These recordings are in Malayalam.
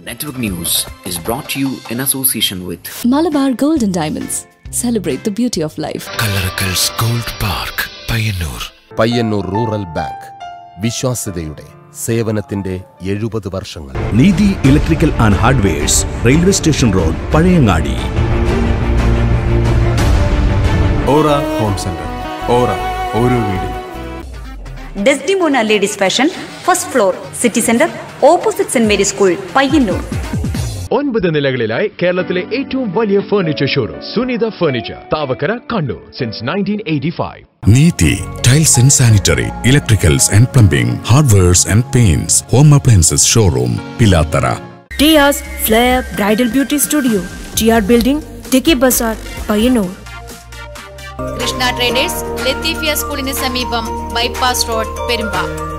Network News is brought to you in association with Malabar Gold and Diamonds. Celebrate the beauty of life. Kallarakkals gold park Payyanur Payyanur rural bank വിശ്വാസ്യതയുടെ സേവനത്തിന്റെ എഴുപത് വർഷങ്ങൾ Neethi electrical and hardwares railway station road Pazhayangadi aura home centre aura ഓരോ വീടും Desdemona ladies fashion first floor city centre opposite Saint Mary school Payyanur ഒൻപത് നിലകളിലായി കേരളത്തിലെ ഏറ്റവും വലിയ furniture showroom Sunitha furniture Thavakkara Kannur since nineteen eighty five Neethi tiles and sanitary electricals and plumbing hardwares and paints home appliances showroom Pilathara Tia's Flair Bridal Beauty Studio, TR Building, Tiki Bazaar, Payanur. Krishna traders Latheefia സ്കൂളിന് സമീപം bypass road Perumba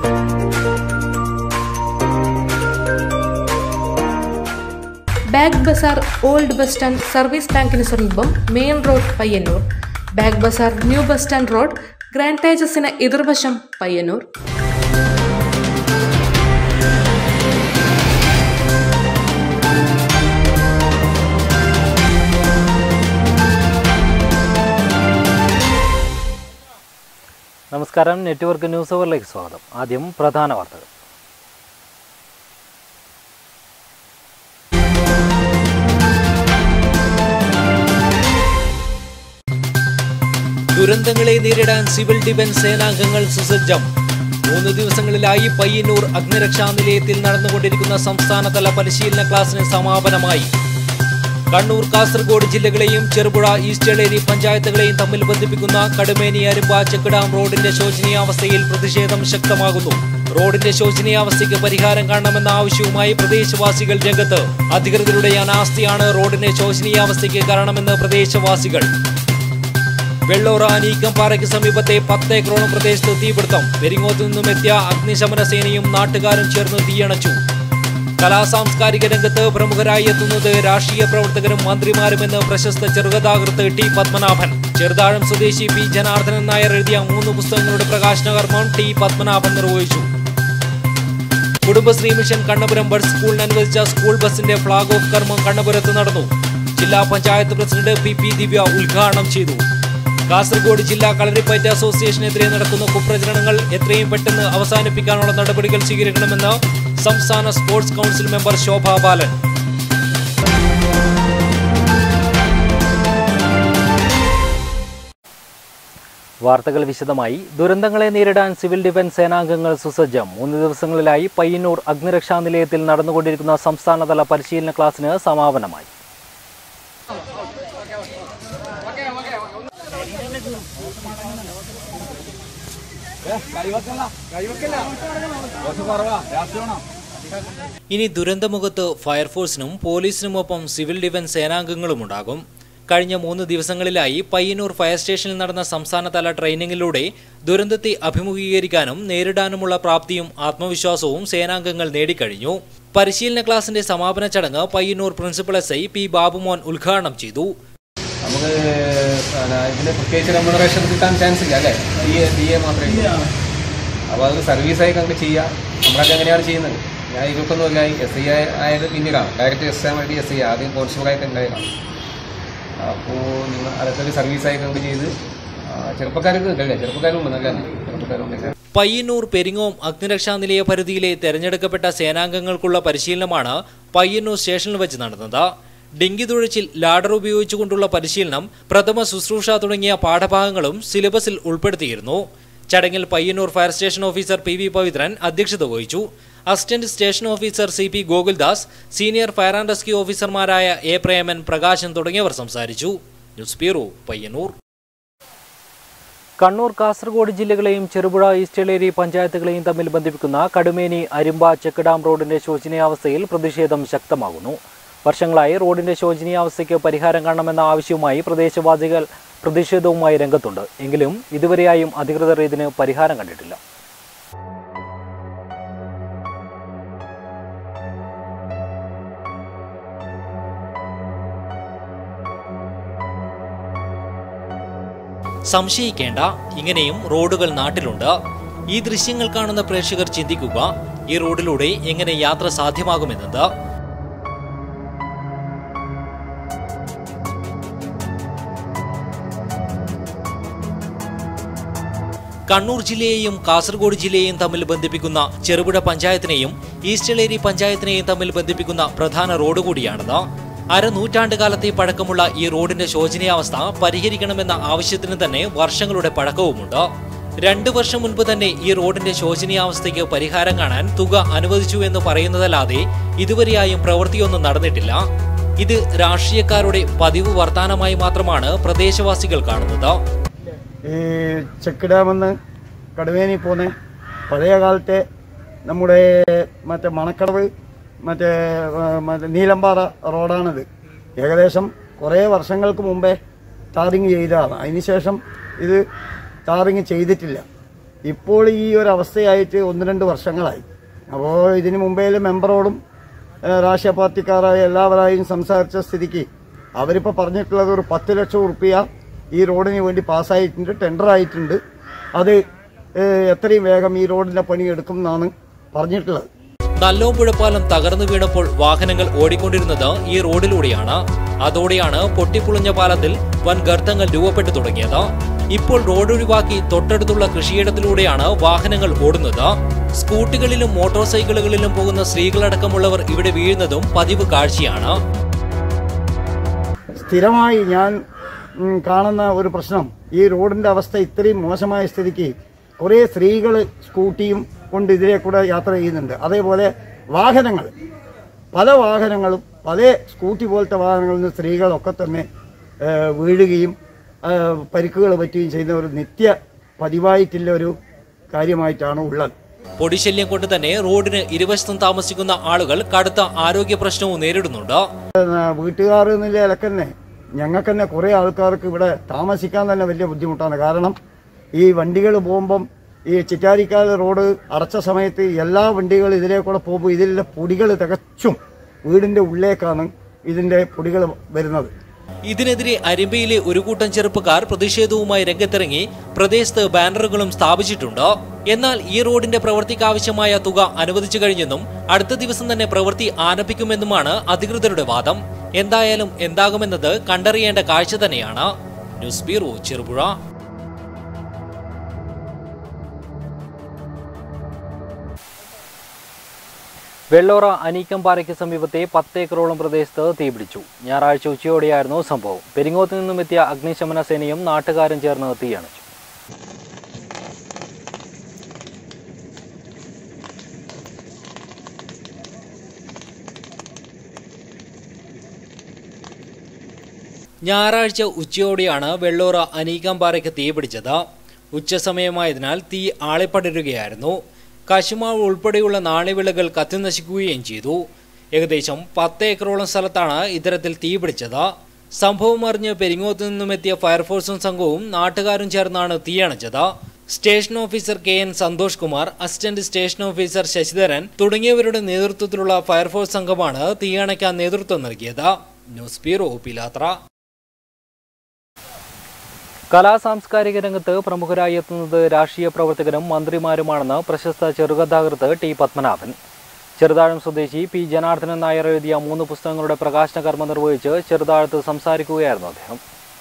Bag Bazaar old bus stand service ബാങ്കിന് സമീപം main road Payyanur Bag Bazaar new bus stand road grand തേജസിന് എതിർവശം പയ്യന്നൂർ നമസ്കാരം നെറ്റ്വർക്ക് ന്യൂസ് അവറിലേക്ക് സ്വാഗതം ആദ്യം പ്രധാന വാർത്തകൾ ദുരന്തങ്ങളെ നേരിടാൻ സിവിൽ ഡിഫൻസ് സേനാംഗങ്ങൾ സുസജ്ജം മൂന്ന് ദിവസങ്ങളിലായി പയ്യന്നൂർ അഗ്നിരക്ഷാ നിലയത്തിൽ നടന്നുകൊണ്ടിരിക്കുന്ന സംസ്ഥാനതല പരിശീലന ക്ലാസിന് സമാപനമായി കണ്ണൂർ കാസർഗോഡ് ജില്ലകളെയും ചെറുപുഴ ഈസ്റ്റ് എളേരി പഞ്ചായത്തുകളെയും തമ്മിൽ ബന്ധിപ്പിക്കുന്ന കടുമേനി അരുമ്പ ചെക്കിടാം റോഡിന്റെ ശോചനീയാവസ്ഥയിൽ പ്രതിഷേധം ശക്തമാകുന്നു റോഡിന്റെ ശോചനീയാവസ്ഥയ്ക്ക് പരിഹാരം കാണണമെന്ന ആവശ്യവുമായി പ്രദേശവാസികൾ രംഗത്ത് അധികൃതരുടെ അനാസ്ഥയാണ് റോഡിന്റെ ശോചനീയാവസ്ഥയ്ക്ക് കാരണമെന്ന് പ്രദേശവാസികൾ വെള്ളോറ അനീക്കംപാറയ്ക്ക് സമീപത്തെ പത്ത് ഏക്കറോളം പ്രദേശത്ത് തീപിടുത്തം പെരിങ്ങോത്ത് നിന്നും എത്തിയ അഗ്നിശമന സേനയും നാട്ടുകാരും ചേർന്ന് തീയണച്ചു കലാസാംസ്കാരിക രംഗത്ത് പ്രമുഖരായി എത്തുന്നത് രാഷ്ട്രീയ പ്രവർത്തകരും മന്ത്രിമാരുമെന്ന് പ്രശസ്ത ചെറുകഥാകൃത്ത് ടി പത്മനാഭൻ ചെറുതാഴം സ്വദേശി പി ജനാർദ്ദനൻ നായർ എഴുതിയ മൂന്ന് പുസ്തകങ്ങളുടെ പ്രകാശന കർമ്മം ടി പത്മനാഭൻ നിർവഹിച്ചു കുടുംബശ്രീ മിഷൻ കണ്ണപുരം ബഡ് സ്കൂളിന് അനുവദിച്ച സ്കൂൾ ബസിന്റെ ഫ്ളാഗ് ഓഫ് കർമ്മം കണ്ണപുരത്ത് നടന്നു ജില്ലാ panchayat president P P Divya ഉദ്ഘാടനം ചെയ്തു കാസർഗോഡ് ജില്ലാ കളരിപ്പയറ്റ് അസോസിയേഷനെതിരെ നടക്കുന്ന കുപ്രചരണങ്ങൾ എത്രയും പെട്ടെന്ന് അവസാനിപ്പിക്കാനുള്ള നടപടികൾ സ്വീകരിക്കണമെന്ന് സംസ്ഥാന sports council member Shobha Balan വാർത്തകൾ വിശദമായി ദുരന്തങ്ങളെ നേരിടാൻ സിവിൽ ഡിഫൻസ് സേനാംഗങ്ങൾ സുസജ്ജം മൂന്ന് ദിവസങ്ങളിലായി പയ്യന്നൂർ അഗ്നിരക്ഷാ നിലയത്തിൽ നടന്നുകൊണ്ടിരിക്കുന്ന സംസ്ഥാനതല പരിശീലന ക്ലാസിന് സമാപനമായി ഇനി ദുരന്തമുഖത്ത് ഫയർഫോഴ്സിനും പോലീസിനുമൊപ്പം സിവിൽ ഡിഫൻസ് സേനാംഗങ്ങളും ഉണ്ടാകും കഴിഞ്ഞ മൂന്ന് ദിവസങ്ങളിലായി പയ്യന്നൂർ ഫയർ സ്റ്റേഷനിൽ നടന്ന സംസ്ഥാനതല ട്രെയിനിങ്ങിലൂടെ ദുരന്തത്തെ അഭിമുഖീകരിക്കാനും നേരിടാനുമുള്ള പ്രാപ്തിയും ആത്മവിശ്വാസവും സേനാംഗങ്ങൾ നേടിക്കഴിഞ്ഞു പരിശീലന ക്ലാസിന്റെ സമാപന ചടങ്ങ് Payyanur principal S I P Babumon ഉദ്ഘാടനം ചെയ്തു നമുക്ക് ഇതിന് പ്രത്യേകിച്ച് റെമ്യൂണറേഷൻ കിട്ടാൻ ചാൻസ് ഇല്ല അല്ലേ ബി എ ബി എ മാത്രമേ ഉള്ളൂ അപ്പോൾ അത് സർവീസായി കണ്ട് ചെയ്യുക നമ്മളൊക്കെ എങ്ങനെയാണ് ചെയ്യുന്നത് ഞാൻ ഇരുപത്തൊന്ന് കൊല്ലമായി എസ് ഐ ആയത് പിന്നീടാണ് ഡയറക്റ്റ് എസ് ആൻ വേണ്ടി എസ് ഐ ആദ്യം കോൺസ്റ്റബിളായിട്ട് ഉണ്ടായതാണ് അപ്പോൾ നിങ്ങൾ അതൊക്കെ ഒരു സർവീസായി കണ്ട് ചെയ്ത് ചെറുപ്പക്കാർക്ക് ഉണ്ടല്ലേ ചെറുപ്പക്കാരും നല്ല ചെറുപ്പക്കാരും പയ്യന്നൂർ പെരിങ്ങോം അഗ്നിരക്ഷാ നിലയ പരിധിയിലെ തെരഞ്ഞെടുക്കപ്പെട്ട സേനാംഗങ്ങൾക്കുള്ള പരിശീലനമാണ് പയ്യന്നൂർ സ്റ്റേഷനിൽ വെച്ച് നടന്നത് ഡിങ്കി തുഴച്ചിൽ ലാഡർ ഉപയോഗിച്ചുകൊണ്ടുള്ള പരിശീലനം പ്രഥമ ശുശ്രൂഷ തുടങ്ങിയ പാഠഭാഗങ്ങളും സിലബസിൽ ഉൾപ്പെടുത്തിയിരുന്നു ചടങ്ങിൽ Payyanur fire station officer P V Pavithran അധ്യക്ഷത വഹിച്ചു assistant station officer C P Gokuldas senior fire and rescue ഓഫീസർമാരായ എ പ്രേമൻ പ്രകാശൻ തുടങ്ങിയവർ സംസാരിച്ചു ന്യൂസ് ബ്യൂറോ പയ്യന്നൂർ കണ്ണൂർ കാസർഗോഡ് ജില്ലകളെയും ചെറുപുഴ ഈസ്റ്റേലേരി പഞ്ചായത്തുകളെയും തമ്മിൽ ബന്ധിപ്പിക്കുന്ന കടുമേനി അരിമ്പ ചെക്കിടാം റോഡിന്റെ ശോചനീയാവസ്ഥയിൽ പ്രതിഷേധം ശക്തമാകുന്നു വർഷങ്ങളായി റോഡിന്റെ ശോചനീയാവസ്ഥയ്ക്ക് പരിഹാരം കാണണമെന്ന ആവശ്യവുമായി പ്രദേശവാസികൾ പ്രതിഷേധവുമായി രംഗത്തുണ്ട് എങ്കിലും ഇതുവരെയായും അധികൃതർ ഇതിന് പരിഹാരം കണ്ടിട്ടില്ല സംശയിക്കേണ്ട ഇങ്ങനെയും റോഡുകൾ നാട്ടിലുണ്ട് ഈ ദൃശ്യങ്ങൾ കാണുന്ന പ്രേക്ഷകർ ചിന്തിക്കുക ഈ റോഡിലൂടെ എങ്ങനെ യാത്ര സാധ്യമാകുമെന്നത് കണ്ണൂർ ജില്ലയെയും കാസർഗോഡ് ജില്ലയെയും തമ്മിൽ ബന്ധിപ്പിക്കുന്ന ചെറുപുഴ പഞ്ചായത്തിനെയും ഈസ്റ്റലേരി പഞ്ചായത്തിനെയും തമ്മിൽ ബന്ധിപ്പിക്കുന്ന പ്രധാന റോഡ് കൂടിയാണിത് അരനൂറ്റാണ്ട് കാലത്തെ പഴക്കമുള്ള ഈ റോഡിന്റെ ശോചനീയാവസ്ഥ പരിഹരിക്കണമെന്ന ആവശ്യത്തിന് തന്നെ വർഷങ്ങളുടെ പഴക്കവുമുണ്ട് രണ്ടു വർഷം മുൻപ് തന്നെ ഈ റോഡിന്റെ ശോചനീയാവസ്ഥയ്ക്ക് പരിഹാരം കാണാൻ തുക അനുവദിച്ചു എന്ന് പറയുന്നതല്ലാതെ ഇതുവരെയായും പ്രവൃത്തിയൊന്നും നടന്നിട്ടില്ല ഇത് രാഷ്ട്രീയക്കാരുടെ പതിവ് വർത്താനമായി മാത്രമാണ് പ്രദേശവാസികൾ കാണുന്നത് ഈ ചെക്ക് ഡാമെന്ന് കടുവേനി പോന്നെ പഴയ കാലത്തെ നമ്മുടെ മറ്റേ മണക്കടവ് മറ്റേ ആ, മറ്റേ നീലമ്പാറ റോഡാണിത് ഏകദേശം കുറേ വർഷങ്ങൾക്ക് മുമ്പേ ടാറിങ് ചെയ്തതാണ് അതിനുശേഷം ഇത് ടാറിങ് ചെയ്തിട്ടില്ല ഇപ്പോൾ ഈ ഒരു അവസ്ഥയായിട്ട് ഒന്ന് രണ്ട് വർഷങ്ങളായി അപ്പോൾ ഇതിന് മുമ്പേ മെമ്പറോടും ഏഹ്, രാഷ്ട്രീയ പാർട്ടിക്കാരായ എല്ലാവരായും സംസാരിച്ച സ്ഥിതിക്ക് അവരിപ്പോൾ പറഞ്ഞിട്ടുള്ളത് ഒരു പത്ത് ലക്ഷം ഉറുപ്പിയ ഈ റോഡിന് വേണ്ടി പാസ്സായിട്ടുണ്ട് ടെൻഡർ ആയിട്ടുണ്ട് അത് ഏഹ്, എത്രയും വേഗം ഈ റോഡിൻ്റെ പണി എടുക്കും എന്നാണ് പറഞ്ഞിട്ടുള്ളത് നല്ലോമ്പുഴ പാലം തകർന്നു വീണപ്പോൾ വാഹനങ്ങൾ ഓടിക്കൊണ്ടിരുന്നത് ഈ റോഡിലൂടെയാണ് അതോടെയാണ് പൊട്ടിപ്പൊളിഞ്ഞ പാലത്തിൽ വൻ ഗർത്തങ്ങൾ രൂപപ്പെട്ടു തുടങ്ങിയത് ഇപ്പോൾ റോഡ് ഒഴിവാക്കി തൊട്ടടുത്തുള്ള കൃഷിയിടത്തിലൂടെയാണ് വാഹനങ്ങൾ ഓടുന്നത് സ്കൂട്ടികളിലും മോട്ടോർ സൈക്കിളുകളിലും പോകുന്ന സ്ത്രീകളടക്കമുള്ളവർ ഇവിടെ വീഴുന്നതും പതിവ് കാഴ്ചയാണ് സ്ഥിരമായി ഞാൻ ഉം, കാണുന്ന ഒരു പ്രശ്നം ഈ റോഡിന്റെ അവസ്ഥ ഇത്രയും മോശമായ സ്ഥിതിക്ക് കുറേ സ്ത്രീകൾ സ്കൂട്ടിയും കൊണ്ട് ഇതിലെ കൂടെ യാത്ര ചെയ്യുന്നുണ്ട് അതേപോലെ വാഹനങ്ങൾ പല വാഹനങ്ങളും പല സ്കൂട്ടി പോലത്തെ വാഹനങ്ങളിൽ നിന്ന് സ്ത്രീകളൊക്കെ തന്നെ ഏഹ്, വീഴുകയും ഏഹ്, പരിക്കുകൾ പറ്റുകയും ചെയ്യുന്ന ഒരു നിത്യ പതിവായിട്ടുള്ള ഒരു കാര്യമായിട്ടാണ് ഉള്ളത് പൊടിശല്യം കൊണ്ട് തന്നെ റോഡിന് ഇരുവശത്തും താമസിക്കുന്ന ആളുകൾ കടുത്ത ആരോഗ്യ പ്രശ്നവും നേരിടുന്നുണ്ട് വീട്ടുകാർ എന്നുള്ള നിലക്ക് തന്നെ ഞങ്ങൾക്ക് തന്നെ കുറേ ആൾക്കാർക്ക് ഇവിടെ താമസിക്കാൻ തന്നെ വലിയ ബുദ്ധിമുട്ടാണ് കാരണം ഈ വണ്ടികൾ പോകുമ്പം ഈ ചിറ്റാരിക്കാൽ റോഡ് അടച്ച സമയത്ത് എല്ലാ വണ്ടികളും ഇതിലേ കൂടെ പോകുമ്പോൾ ഇതിലെ പൊടികൾ തികച്ചും വീടിൻ്റെ ഉള്ളിലേക്കാണ് ഇതിൻ്റെ പൊടികൾ വരുന്നത് ഇതിനെതിരെ അരിമ്പയിലെ ഒരു കൂട്ടം ചെറുപ്പക്കാർ പ്രതിഷേധവുമായി രംഗത്തിറങ്ങി പ്രദേശത്ത് ബാനറുകളും സ്ഥാപിച്ചിട്ടുണ്ട് എന്നാൽ ഈ റോഡിന്റെ പ്രവൃത്തിക്കാവശ്യമായ തുക അനുവദിച്ചു കഴിഞ്ഞെന്നും അടുത്ത ദിവസം തന്നെ പ്രവൃത്തി ആരംഭിക്കുമെന്നുമാണ് അധികൃതരുടെ വാദം എന്തായാലും എന്താകുമെന്നത് കണ്ടറിയേണ്ട കാഴ്ച തന്നെയാണ് ന്യൂസ് ബ്യൂറോ ചെറുപുഴ വെള്ളോറ അനീക്കംപാറയ്ക്ക് സമീപത്തെ പത്ത് ഏക്കറോളം പ്രദേശത്ത് തീപിടിച്ചു ഞായറാഴ്ച ഉച്ചയോടെയായിരുന്നു സംഭവം പെരിങ്ങോത്ത് നിന്നും എത്തിയ അഗ്നിശമന സേനയും നാട്ടുകാരും ചേർന്ന് തീയണച്ചു ഞായറാഴ്ച ഉച്ചയോടെയാണ് വെള്ളോറ അനീകാംപാറയ്ക്ക് തീപിടിച്ചത് ഉച്ചസമയമായതിനാൽ തീ ആളിപ്പടരുകയായിരുന്നു കശുമാവ് ഉൾപ്പെടെയുള്ള നാണ്യവിളകൾ കത്തിനശിക്കുകയും ചെയ്തു ഏകദേശം പത്ത് ഏക്കറോളം സ്ഥലത്താണ് ഇത്തരത്തിൽ തീപിടിച്ചത് സംഭവം അറിഞ്ഞ് പെരിങ്ങോത്ത് നിന്നുമെത്തിയ ഫയർഫോഴ്സും സംഘവും നാട്ടുകാരും ചേർന്നാണ് തീയണച്ചത് station officer K N Santhosh Kumar assistant station officer Sasidharan തുടങ്ങിയവരുടെ നേതൃത്വത്തിലുള്ള ഫയർഫോഴ്സ് സംഘമാണ് തീയണയ്ക്കാൻ നേതൃത്വം നൽകിയത് ന്യൂസ് ബ്യൂറോ പിലാത്ര കലാ സാംസ്കാരിക രംഗത്ത് പ്രമുഖരായി എത്തുന്നത് രാഷ്ട്രീയ പ്രവർത്തകരും മന്ത്രിമാരുമാണെന്ന് പ്രശസ്ത ചെറുകഥാകൃത്ത് ടി പത്മനാഭൻ ചെറുതാഴം സ്വദേശി പി ജനാർദ്ദനൻ നായർ എഴുതിയ മൂന്ന് പുസ്തകങ്ങളുടെ പ്രകാശന കർമ്മം നിർവഹിച്ച് ചെറുതാഴത്ത് സംസാരിക്കുകയായിരുന്നു അദ്ദേഹം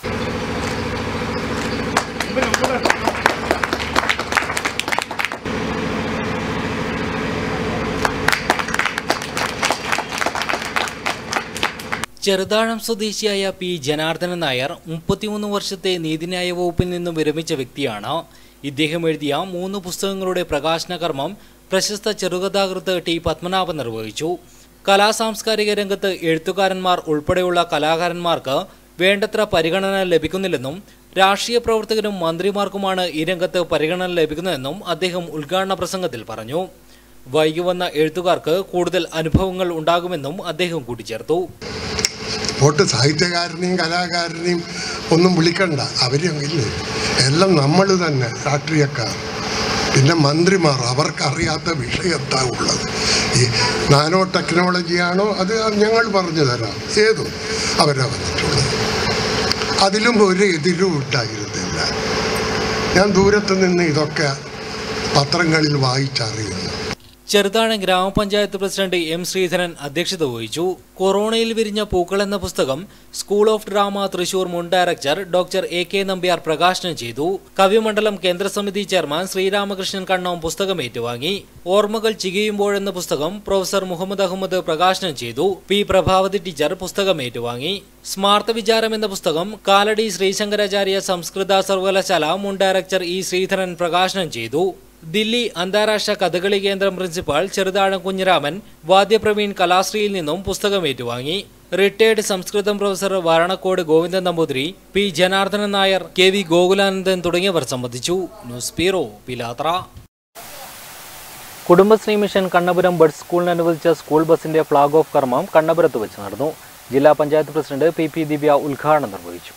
ചെറുതാഴം സ്വദേശിയായ പി ജനാർദ്ദനൻ നായർ മുപ്പത്തിമൂന്ന് വർഷത്തെ നീതിന്യായ വകുപ്പിൽ നിന്നും വിരമിച്ച വ്യക്തിയാണ് ഇദ്ദേഹം എഴുതിയ മൂന്ന് പുസ്തകങ്ങളുടെ പ്രകാശന കർമ്മം പ്രശസ്ത ചെറുകഥാകൃത്ത് ടി പത്മനാഭൻ നിർവഹിച്ചു കലാ സാംസ്കാരിക രംഗത്ത് എഴുത്തുകാരന്മാർ ഉൾപ്പെടെയുള്ള കലാകാരന്മാർക്ക് വേണ്ടത്ര പരിഗണന ലഭിക്കുന്നില്ലെന്നും രാഷ്ട്രീയ പ്രവർത്തകരും മന്ത്രിമാർക്കുമാണ് ഈ രംഗത്ത് പരിഗണന ലഭിക്കുന്നതെന്നും അദ്ദേഹം ഉദ്ഘാടന പ്രസംഗത്തിൽ പറഞ്ഞു വൈകി വന്ന എഴുത്തുകാർക്ക് കൂടുതൽ അനുഭവങ്ങൾ ഉണ്ടാകുമെന്നും അദ്ദേഹം കൂട്ടിച്ചേർത്തു വോട്ട് സാഹിത്യകാരനെയും കലാകാരനെയും ഒന്നും വിളിക്കണ്ട അവരില്ലേ എല്ലാം നമ്മൾ തന്നെ രാഷ്ട്രീയക്കാർ പിന്നെ മന്ത്രിമാർ അവർക്കറിയാത്ത വിഷയത്താ ഉള്ളത് ഈ നാനോ ടെക്നോളജിയാണോ അത് ഞങ്ങൾ പറഞ്ഞു തരാം ഏതും അവരാ വന്നിട്ടുള്ളത് അതിലും ഒരു എതിരും ഉണ്ടായിരുന്നില്ല ഞാൻ ദൂരത്ത് നിന്ന് ഇതൊക്കെ പത്രങ്ങളിൽ വായിച്ചറിയുന്നു ചെറുതാഴം ഗ്രാമപഞ്ചായത്ത് പ്രസിഡന്റ് എം ശ്രീധരൻ അധ്യക്ഷത വഹിച്ചു കൊറോണയിൽ വിരിഞ്ഞ പൂക്കൾ എന്ന പുസ്തകം സ്കൂൾ ഓഫ് ഡ്രാമ തൃശൂർ മുൻ director doctor A K Nambiar പ്രകാശനം ചെയ്തു കവിമണ്ഡലം കേന്ദ്രസമിതി ചെയർമാൻ ശ്രീരാമകൃഷ്ണൻ കണ്ണോം പുസ്തകം ഏറ്റുവാങ്ങി ഓർമ്മകൾ ചികയുമ്പോഴെന്ന പുസ്തകം പ്രൊഫസർ മുഹമ്മദ് അഹമ്മദ് പ്രകാശനം ചെയ്തു പി പ്രഭാവതി ടീച്ചർ പുസ്തകം ഏറ്റുവാങ്ങി സ്മാർത്ത വിചാരം എന്ന പുസ്തകം കാലടി ശ്രീശങ്കരാചാര്യ സംസ്കൃത സർവകലാശാല മുൻ ഡയറക്ടർ ഇ ശ്രീധരൻ പ്രകാശനം ചെയ്തു ദില്ലി അന്താരാഷ്ട്ര കഥകളി കേന്ദ്രം പ്രിൻസിപ്പാൾ ചെറുതാഴം കുഞ്ഞിരാമൻ വാദ്യപ്രവീൺ കലാശ്രീയിൽ നിന്നും പുസ്തകം ഏറ്റുവാങ്ങി retired Sanskrit professor Varanakode Govindan Namboothiri P Janardhanan Nair K V Gokulanandan തുടങ്ങിയവർ സംബന്ധിച്ചു news bureau Pilathara Kudumbashree mission Kannapuram bud സ്കൂളിന് അനുവദിച്ച സ്കൂൾ ബസിന്റെ ഫ്ളാഗ് ഓഫ് കർമ്മം കണ്ണപുരത്ത് വെച്ച് നടന്നു ജില്ലാ panchayat president P P Divya ഉദ്ഘാടനം നിർവഹിച്ചു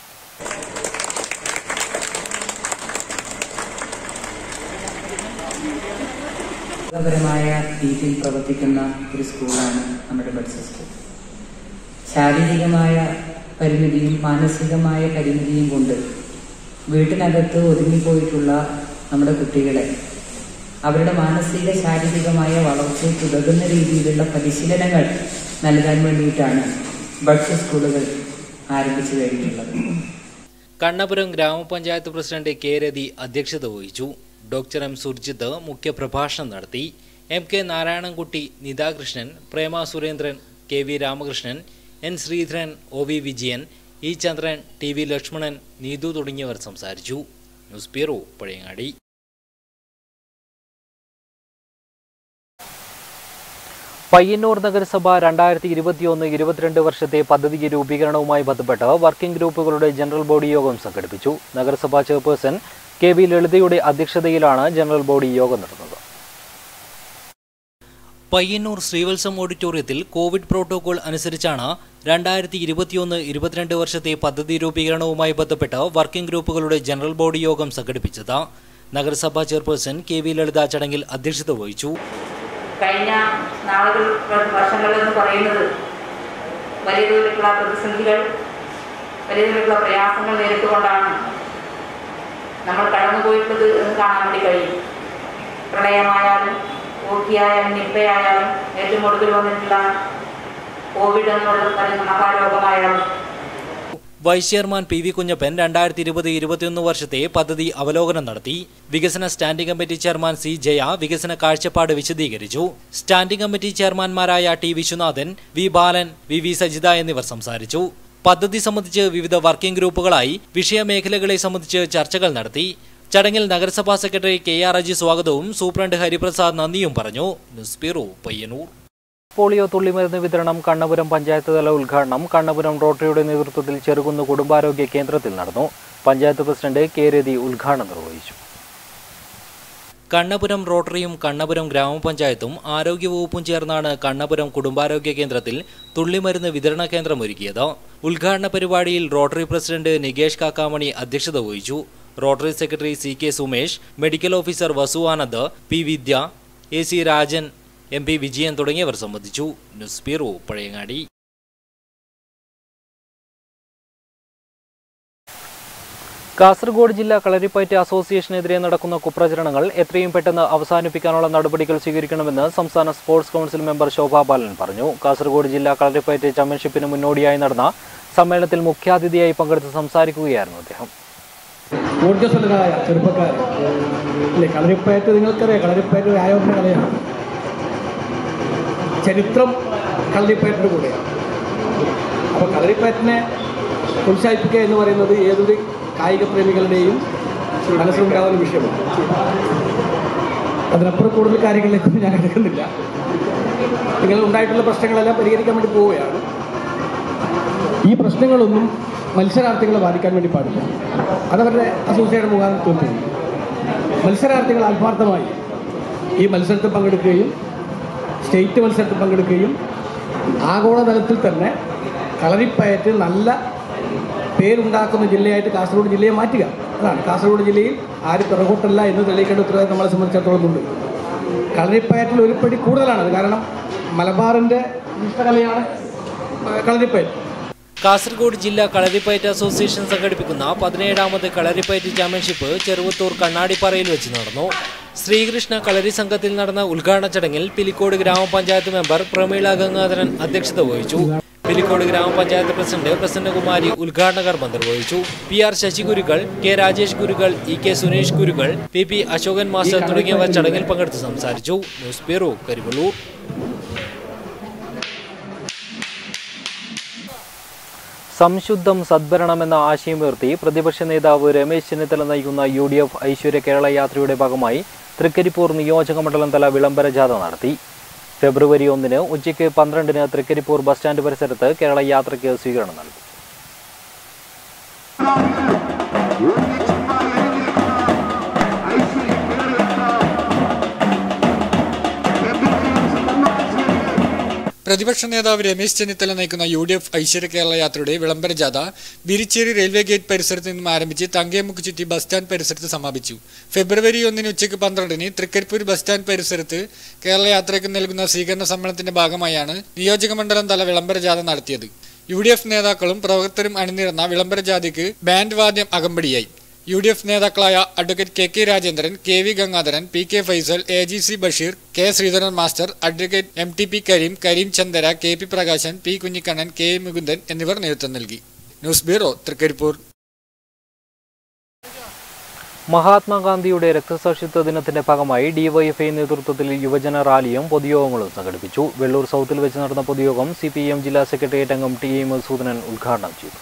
പരമായ രീതിയിൽ പ്രവർത്തിക്കുന്ന ഒരു സ്കൂളാണ് നമ്മുടെ ബഡ്സ് സ്കൂൾ ശാരീരികമായ പരിമിതിയും മാനസികമായ പരിമിതിയും കൊണ്ട് വീട്ടിനകത്ത് ഒതുങ്ങിപ്പോയിട്ടുള്ള നമ്മുടെ കുട്ടികളെ അവരുടെ മാനസിക ശാരീരികമായ വളർച്ചയ്ക്ക് ഉതകുന്ന രീതിയിലുള്ള പരിശീലനങ്ങൾ നൽകാൻ വേണ്ടിയിട്ടാണ് ബഡ്സ് സ്കൂളുകൾ ആരംഭിച്ചു കഴിഞ്ഞിട്ടുള്ളത് കണ്ണപുരം ഗ്രാമപഞ്ചായത്ത് പ്രസിഡന്റ് കെ രതി അധ്യക്ഷത വഹിച്ചു ഡോക്ടർ എം സുർജിത്ത് മുഖ്യപ്രഭാഷണം നടത്തി M K Narayanankutty Nithakrishnan Prema Surendran K V Ramakrishnan N Sreedharan O V Vijayan E Chandran T V Lakshmanan Neethu തുടങ്ങിയവർ സംസാരിച്ചു ന്യൂസ് ബ്യൂറോ പഴയങ്ങാടി പയ്യന്നൂർ നഗരസഭ രണ്ടായിരത്തി ഇരുപത്തിയൊന്ന് ഇരുപത്തിരണ്ട് വർഷത്തെ പദ്ധതി രൂപീകരണവുമായി ബന്ധപ്പെട്ട് വർക്കിംഗ് ഗ്രൂപ്പുകളുടെ ജനറൽ ബോഡി യോഗം സംഘടിപ്പിച്ചു നഗരസഭാ ചെയർപേഴ്സൺ കെ വി ലളിതയുടെ അധ്യക്ഷതയിലാണ് ജനറൽ ബോഡി യോഗം നടന്നത് പയ്യന്നൂർ ശ്രീവത്സം ഓഡിറ്റോറിയത്തിൽ കോവിഡ് പ്രോട്ടോകോൾ അനുസരിച്ചാണ് രണ്ടായിരത്തി ഇരുപത്തിയൊന്ന് ഇരുപത്തിരണ്ട് വർഷത്തെ പദ്ധതി രൂപീകരണവുമായി ബന്ധപ്പെട്ട് വർക്കിംഗ് ഗ്രൂപ്പുകളുടെ ജനറൽ ബോഡി യോഗം സംഘടിപ്പിച്ചത് നഗരസഭാ ചെയർപേഴ്സൺ കെ വി ലളിത ചടങ്ങിൽ അധ്യക്ഷത വഹിച്ചു കഴിഞ്ഞ നാളുകൾ വർഷങ്ങളിൽ എന്ന് പറയുന്നത് വലിയ തോതിലുള്ള പ്രതിസന്ധികൾ വലിയ തോതിലുള്ള പ്രയാസങ്ങൾ നേരിട്ടുകൊണ്ടാണ് നമ്മൾ കടന്നുപോയിട്ടുള്ളത് എന്ന് കാണാൻ വേണ്ടി കഴിയും പ്രളയമായാലും ഓക്കിയായാലും നിപ്പയായാലും ഏറ്റവും ഒടുവിൽ വന്നിട്ടുള്ള കോവിഡ് എന്നുള്ള പറയുന്ന മഹാരോഗമായാലും vice chairman P V Kunhappan രണ്ടായിരത്തി ഇരുപത് ഇരുപത്തിയൊന്ന് വർഷത്തെ പദ്ധതി അവലോകനം നടത്തി വികസന standing committee chairman C Jaya വികസന കാഴ്ചപ്പാട് വിശദീകരിച്ചു സ്റ്റാൻഡിംഗ് കമ്മിറ്റി ചെയർമാൻമാരായ T Viswanathan V Balan V V Sajitha എന്നിവർ സംസാരിച്ചു പദ്ധതി സംബന്ധിച്ച് വിവിധ വർക്കിംഗ് ഗ്രൂപ്പുകളായി വിഷയമേഖലകളെ സംബന്ധിച്ച് ചർച്ചകൾ നടത്തി ചടങ്ങിൽ നഗരസഭാ സെക്രട്ടറി കെ ആർ അജി സ്വാഗതവും സൂപ്രണ്ട് ഹരിപ്രസാദ് നന്ദിയും പറഞ്ഞു ന്യൂസ് ബ്യൂറോ പയ്യന്നൂർ പോളിയോ തുള്ളിമരുന്ന് വിതരണം കണ്ണപുരം പഞ്ചായത്ത് തല ഉദ്ഘാടനം കണ്ണപുരം റോട്ടറിയുടെ നേതൃത്വത്തിൽ ചെറുകുന്ന് കുടുംബാരോഗ്യ കേന്ദ്രത്തിൽ നടന്നു പഞ്ചായത്ത് പ്രസിഡന്റ് കെ രതി ഉദ്ഘാടനം നിർവഹിച്ചു കണ്ണപുരം റോട്ടറിയും കണ്ണപുരം ഗ്രാമപഞ്ചായത്തും ആരോഗ്യവകുപ്പും ചേർന്നാണ് കണ്ണപുരം കുടുംബാരോഗ്യ കേന്ദ്രത്തിൽ തുള്ളിമരുന്ന് വിതരണ കേന്ദ്രം ഒരുക്കിയത് ഉദ്ഘാടന പരിപാടിയിൽ റോട്ടറി പ്രസിഡന്റ് നികേഷ് കാക്കാമണി അധ്യക്ഷത വഹിച്ചു rotary secretary C K Sumesh medical officer Vasu Anand P Vidya A C Rajan M P Vijayan തുടങ്ങിയവർ സംബന്ധിച്ചു ന്യൂസ് ബ്യൂറോ പഴയങ്ങാടി കാസർഗോഡ് ജില്ലാ കളരിപ്പയറ്റ് അസോസിയേഷനെതിരെ നടക്കുന്ന കുപ്രചരണങ്ങൾ എത്രയും പെട്ടെന്ന് അവസാനിപ്പിക്കാനുള്ള നടപടികൾ സ്വീകരിക്കണമെന്ന് സംസ്ഥാന sports council member Shobha Balan പറഞ്ഞു കാസർഗോഡ് ജില്ലാ കളരിപ്പയറ്റ് ചാമ്പ്യൻഷിപ്പിന് മുന്നോടിയായി നടന്ന സമ്മേളനത്തിൽ മുഖ്യാതിഥിയായി പങ്കെടുത്ത് സംസാരിക്കുകയായിരുന്നു അദ്ദേഹം ഊർജ്ജസ്വലരായ ചെറുപ്പക്കാർ ഇല്ലേ കളരിപ്പയറ്റ് നിങ്ങൾക്കറിയാം കളരിപ്പയറ്റ് ഒരു ആയോധന കലയാണ് ചരിത്രം കളരിപ്പയറ്റിൻ്റെ കൂടെയാണ് അപ്പോൾ കളരിപ്പയറ്റിനെ പ്രോത്സാഹിപ്പിക്കുക എന്ന് പറയുന്നത് ഏതൊരു കായിക പ്രേമികളുടെയും മനസ്സിലുണ്ടാകുന്ന വിഷയമാണ് അതിനപ്പുറം കൂടുതൽ കാര്യങ്ങളിലേക്കൊന്നും ഞാൻ എടുക്കുന്നില്ല നിങ്ങൾ ഉണ്ടായിട്ടുള്ള പ്രശ്നങ്ങളെല്ലാം പരിഹരിക്കാൻ വേണ്ടി പോവുകയാണ് ഈ പ്രശ്നങ്ങളൊന്നും മത്സരാർത്ഥികളെ ബാധിക്കാൻ വേണ്ടി പാടില്ല അതവരുടെ അസോസിയേഷൻ മുഖാന്തരം തീർക്കുന്നു മത്സരാർത്ഥികൾ ആത്മാർത്ഥമായി ഈ മത്സരത്തിൽ പങ്കെടുക്കുകയും സ്റ്റേറ്റ് മത്സരത്തിൽ പങ്കെടുക്കുകയും ആഗോളതലത്തിൽ തന്നെ കളരിപ്പയറ്റ് നല്ല പേരുണ്ടാക്കുന്ന ജില്ലയായിട്ട് കാസർഗോഡ് ജില്ലയെ മാറ്റുക അതാണ് കാസർഗോഡ് ജില്ലയിൽ ആരും പിറകോട്ടല്ല എന്ന് തെളിയിക്കേണ്ട ഉത്തരവാദിത്തം നമ്മളെ സംബന്ധിച്ചിടത്തോളം ഉണ്ട് കളരിപ്പയറ്റിൽ ഒരു പടി കൂടുതലാണത് കാരണം മലബാറിൻ്റെ ഇഷ്ടകലയാണ് കളരിപ്പയറ്റ് കാസർഗോഡ് ജില്ലാ കളരിപ്പയറ്റ് അസോസിയേഷൻ സംഘടിപ്പിക്കുന്ന പതിനേഴാമത് കളരിപ്പയറ്റ് ചാമ്പ്യൻഷിപ്പ് ചെറുവത്തൂർ കണ്ണാടിപ്പാറയിൽ വെച്ച് നടന്നു ശ്രീകൃഷ്ണ കളരി സംഘത്തിൽ നടന്ന ഉദ്ഘാടന ചടങ്ങിൽ പിലിക്കോട് ഗ്രാമപഞ്ചായത്ത് മെമ്പർ പ്രമീള ഗംഗാധരൻ അധ്യക്ഷത വഹിച്ചു പിലിക്കോട് ഗ്രാമപഞ്ചായത്ത് പ്രസിഡന്റ് പ്രസന്നകുമാരി ഉദ്ഘാടന കർമ്മം നിർവഹിച്ചു P R Sasi Gurukkal K Rajesh Gurukkal E K Sunesh Gurukkal P P Ashokan master തുടങ്ങിയവർ ചടങ്ങിൽ പങ്കെടുത്ത് സംസാരിച്ചു ന്യൂസ് ബ്യൂറോ കരിവള്ളൂർ സംശുദ്ധം സദ്ഭരണമെന്ന ആശയമുയർത്തി പ്രതിപക്ഷ നേതാവ് രമേശ് ചെന്നിത്തല നയിക്കുന്ന U D F Aishwarya Kerala യാത്രയുടെ ഭാഗമായി തൃക്കരിപ്പൂർ നിയോജക മണ്ഡലം തല വിളംബര ജാഥ നടത്തി ഫെബ്രുവരി ഒന്നിന് ഉച്ചയ്ക്ക് പന്ത്രണ്ടിന് തൃക്കരിപ്പൂർ ബസ് സ്റ്റാൻഡ് പരിസരത്ത് കേരള യാത്രയ്ക്ക് സ്വീകരണം നൽകും പ്രതിപക്ഷ നേതാവ് രമേശ് ചെന്നിത്തല നയിക്കുന്ന U D F Aishwarya Kerala യാത്രയുടെ വിളംബര ജാഥ ബിരിച്ചേരി റെയിൽവേ ഗേറ്റ് പരിസരത്ത് നിന്നും ആരംഭിച്ച് തങ്കയമുക്ക് ചുറ്റി ബസ് സ്റ്റാൻഡ് പരിസരത്ത് സമാപിച്ചു ഫെബ്രുവരി ഒന്നിന് ഉച്ചയ്ക്ക് പന്ത്രണ്ടിന് തൃക്കരിപ്പൂർ ബസ് സ്റ്റാൻഡ് പരിസരത്ത് കേരള യാത്രയ്ക്ക് നൽകുന്ന സ്വീകരണ സമ്മേളനത്തിന്റെ ഭാഗമായാണ് നിയോജക മണ്ഡലം തല വിളംബര ജാഥ നടത്തിയത് യു ഡി എഫ് നേതാക്കളും പ്രവർത്തകരും അണിനിരന്ന വിളംബര ജാഥയ്ക്ക് ബാൻഡ് വാദ്യം അകമ്പടിയായി യു ഡി എഫ് നേതാക്കളായ advocate K K Rajendran K V Gangadharan P K Faisal A G C Basheer K Sreedharan master advocate M T P Kareem Kareem Chandera K P Prakashan P Kunhikannan K A Mukundan എന്നിവർ നേതൃത്വം നൽകി ന്യൂസ് ബ്യൂറോ തൃക്കരിപ്പൂർ മഹാത്മാഗാന്ധിയുടെ രക്തസാക്ഷിത്വ ദിനത്തിന്റെ ഭാഗമായി ഡിവൈഎഫ്ഐ നേതൃത്വത്തിൽ യുവജന റാലിയും പൊതുയോഗങ്ങളും സംഘടിപ്പിച്ചു വെള്ളൂർ സൗത്തിൽ വെച്ച് നടന്ന പൊതുയോഗം സി പി എം ജില്ലാ സെക്രട്ടേറിയറ്റ് അംഗം ടി എ മധുസൂദനൻ ഉദ്ഘാടനം ചെയ്തു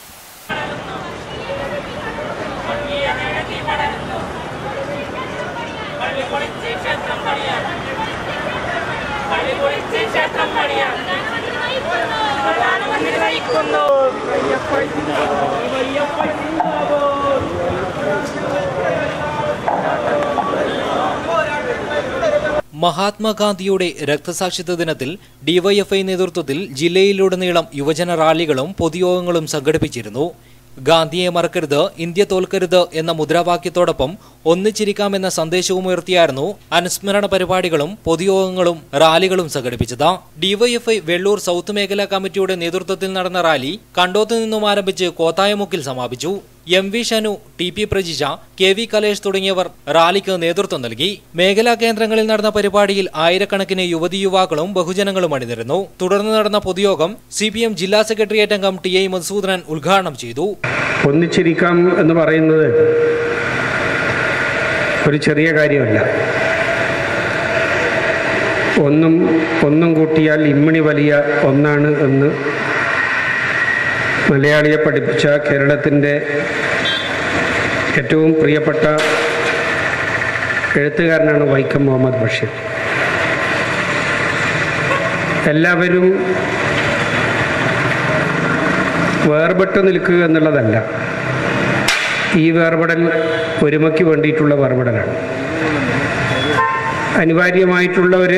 മഹാത്മാഗാന്ധിയുടെ രക്തസാക്ഷിത്വ ദിനത്തിൽ ഡിവൈഎഫ്ഐ നേതൃത്വത്തിൽ ജില്ലയിലുടനീളം യുവജന റാലികളും പൊതുയോഗങ്ങളും സംഘടിപ്പിച്ചിരുന്നു ഗാന്ധിയെ മറക്കരുത് ഇന്ത്യ തോൽക്കരുത് എന്ന മുദ്രാവാക്യത്തോടൊപ്പം ഒന്നിച്ചിരിക്കാമെന്ന സന്ദേശവും ഉയർത്തിയായിരുന്നു അനുസ്മരണ പരിപാടികളും പൊതുയോഗങ്ങളും റാലികളും സംഘടിപ്പിച്ചത് ഡിവൈഎഫ്ഐ വെള്ളൂർ സൗത്ത് മേഖലാ കമ്മിറ്റിയുടെ നേതൃത്വത്തിൽ നടന്ന റാലി കണ്ടോത്ത് നിന്നും ആരംഭിച്ച് കോത്തായമുക്കിൽ സമാപിച്ചു M V Shanu T P Prajija K V Kalesh തുടങ്ങിയവർ റാലിക്ക് നേതൃത്വം നൽകി മേഖലാ കേന്ദ്രങ്ങളിൽ നടന്ന പരിപാടിയിൽ ആയിരക്കണക്കിന് യുവതി യുവാക്കളും ബഹുജനങ്ങളും അണിനിരന്നു തുടർന്ന് നടന്ന പൊതുയോഗം സി പി എം ജില്ലാ സെക്രട്ടേറിയറ്റ് അംഗം ടി ഐ മധുസൂദനൻ ഉദ്ഘാടനം ചെയ്തു ഒന്നിച്ചിരിക്കാം എന്ന് പറയുന്നത് ഒരു ചെറിയ കാര്യമല്ല ഒന്നും ഒന്നും കൂട്ടിയാൽ ഇമ്മിണി വലിയ ഒന്നാണ് എന്ന് മലയാളിയെ പഠിപ്പിച്ച കേരളത്തിൻ്റെ ഏറ്റവും പ്രിയപ്പെട്ട എഴുത്തുകാരനാണ് വൈക്കം മുഹമ്മദ് ബഷീർ എല്ലാവരും വേർപെട്ട് നിൽക്കുക എന്നുള്ളതല്ല ഈ വേർപെടൽ ഒരുമയ്ക്ക് വേണ്ടിയിട്ടുള്ള വേർപെടലാണ് അനിവാര്യമായിട്ടുള്ള ഒരു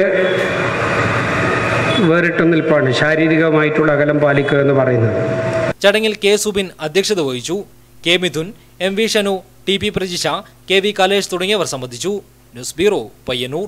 വേറിട്ട നിൽപ്പാണ് ശാരീരികമായിട്ടുള്ള അകലം പാലിക്കുക എന്ന് പറയുന്നത് ചടങ്ങിൽ കെ സുബിൻ അധ്യക്ഷത വഹിച്ചു K Mithun M V Shanu T P Prajisha K V Kalesh തുടങ്ങിയവർ സംബന്ധിച്ചു news bureau Payyanur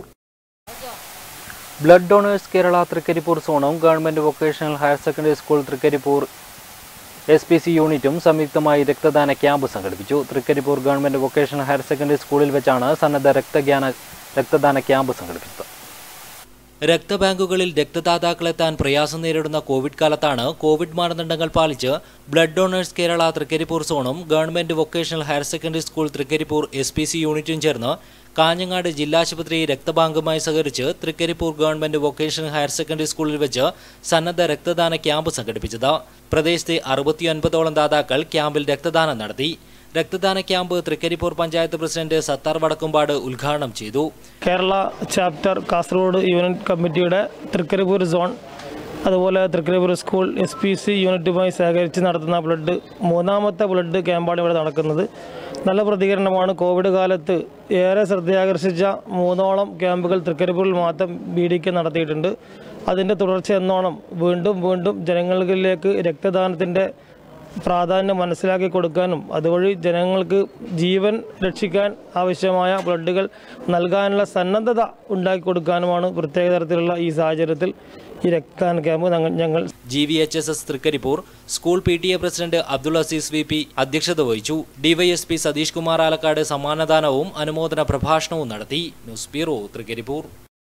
blood donors Kerala Trikaripur സോണും government vocational higher secondary school Trikaripur S P C യൂണിറ്റും സംയുക്തമായി രക്തദാന ക്യാമ്പ് സംഘടിപ്പിച്ചു Trikaripur government vocational higher secondary സ്കൂളിൽ വെച്ചാണ് സന്നദ്ധ രക്തജ്ഞാന രക്തദാന ക്യാമ്പ് സംഘടിപ്പിച്ചത് രക്തബാങ്കുകളിൽ രക്തദാതാക്കളെത്താൻ പ്രയാസം നേരിടുന്ന കോവിഡ് കാലത്താണ് കോവിഡ് മാനദണ്ഡങ്ങൾ പാലിച്ച് ബ്ലഡ് ഡൊണേഴ്സ് കേരള തൃക്കരിപ്പൂർ സോണും government vocational higher secondary school Trikaripur S P C യൂണിറ്റും ചേർന്ന് കാഞ്ഞങ്ങാട് ജില്ലാശുപത്രി രക്തബാങ്കുമായി സഹകരിച്ച് Trikaripur government vocational higher secondary സ്കൂളിൽ വെച്ച് സന്നദ്ധ രക്തദാന ക്യാമ്പ് സംഘടിപ്പിച്ചത് പ്രദേശത്തെ അറുപത്തിയൊൻപതോളം ദാതാക്കൾ ക്യാമ്പിൽ രക്തദാനം നടത്തി രക്തദാന ക്യാമ്പ് തൃക്കരിപ്പൂർ പഞ്ചായത്ത് പ്രസിഡന്റ് സത്താർ വടക്കുംപാട് ഉദ്ഘാടനം ചെയ്തു കേരള ചാപ്റ്റർ കാസർഗോഡ് യൂണിറ്റ് കമ്മിറ്റിയുടെ തൃക്കരിപ്പൂർ സോൺ അതുപോലെ Trikaripur school S P C യൂണിറ്റുമായി സഹകരിച്ച് നടത്തുന്ന ബ്ലഡ് മൂന്നാമത്തെ ബ്ലഡ് ക്യാമ്പാണ് ഇവിടെ നടക്കുന്നത് നല്ല പ്രതികരണമാണ് കോവിഡ് കാലത്ത് ഏറെ ശ്രദ്ധയാകർഷിച്ച മൂന്നോളം ക്യാമ്പുകൾ തൃക്കരിപ്പൂരിൽ മാത്രം ബി ഡിക്ക് നടത്തിയിട്ടുണ്ട് അതിൻ്റെ തുടർച്ച എന്നോണം വീണ്ടും വീണ്ടും ജനങ്ങളിലേക്ക് രക്തദാനത്തിൻ്റെ പ്രാധാന്യം മനസ്സിലാക്കി കൊടുക്കാനും അതുവഴി ജനങ്ങൾക്ക് ജീവൻ രക്ഷിക്കാൻ ആവശ്യമായ ബ്ലഡുകൾ നൽകാനുള്ള സന്നദ്ധത ഉണ്ടാക്കി കൊടുക്കാനുമാണ് പ്രത്യേക തരത്തിലുള്ള ഈ സാഹചര്യത്തിൽ ഈ രക്തദാന ക്യാമ്പ് ഞങ്ങൾ ഞങ്ങൾ G V H S S Trikaripur school P T A president Abdul Azeez V P അധ്യക്ഷത വഹിച്ചു ഡിവൈഎസ്പി സതീഷ് കുമാർ ആലക്കാട് സമ്മാനദാനവും അനുമോദന പ്രഭാഷണവും നടത്തി ന്യൂസ് ബ്യൂറോ തൃക്കരിപ്പൂർ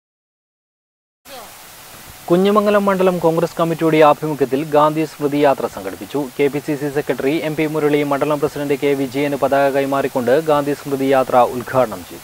കുഞ്ഞമംഗലം മണ്ഡലം കോൺഗ്രസ് കമ്മിറ്റിയുടെ ആഭിമുഖ്യത്തിൽ ഗാന്ധി സ്മൃതി യാത്ര സംഘടിപ്പിച്ചു K P C C secretary M P Murali മണ്ഡലം പ്രസിഡന്റ് കെ വിജയന് പതാക കൈമാറിക്കൊണ്ട് ഗാന്ധി സ്മൃതി യാത്ര ഉദ്ഘാടനം ചെയ്തു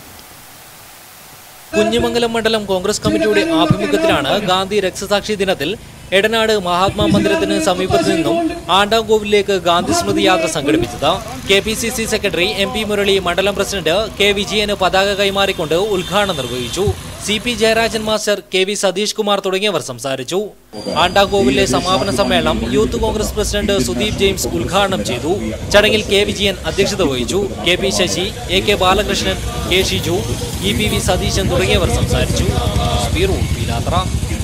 കുഞ്ഞിമംഗലം മണ്ഡലം കോൺഗ്രസ് കമ്മിറ്റിയുടെ ആഭിമുഖ്യത്തിലാണ് ഗാന്ധി രക്തസാക്ഷി ദിനത്തിൽ എടനാട് മഹാത്മാ മന്ദിരത്തിന് സമീപത്തു നിന്നും ആണ്ടാംകോവിലേക്ക് ഗാന്ധി സ്മൃതി യാത്ര സംഘടിപ്പിച്ചത് K P C C secretary M P Murali മണ്ഡലം പ്രസിഡന്റ് കെ വിജയന് പതാക കൈമാറിക്കൊണ്ട് ഉദ്ഘാടനം നിർവഹിച്ചു C P Jayarajan master K V Satheesh Kumar തുടങ്ങിയവർ സംസാരിച്ചു ആണ്ടാംകോവിലെ സമാപന സമ്മേളനം youth Congress president Sudeep James ഉദ്ഘാടനം ചെയ്തു ചടങ്ങിൽ കെ വിജയൻ അധ്യക്ഷത വഹിച്ചു K P Sasi A K Balakrishnan K Shiju E P V Satheesan തുടങ്ങിയവർ സംസാരിച്ചു ബ്യൂറോ പീലാത്ര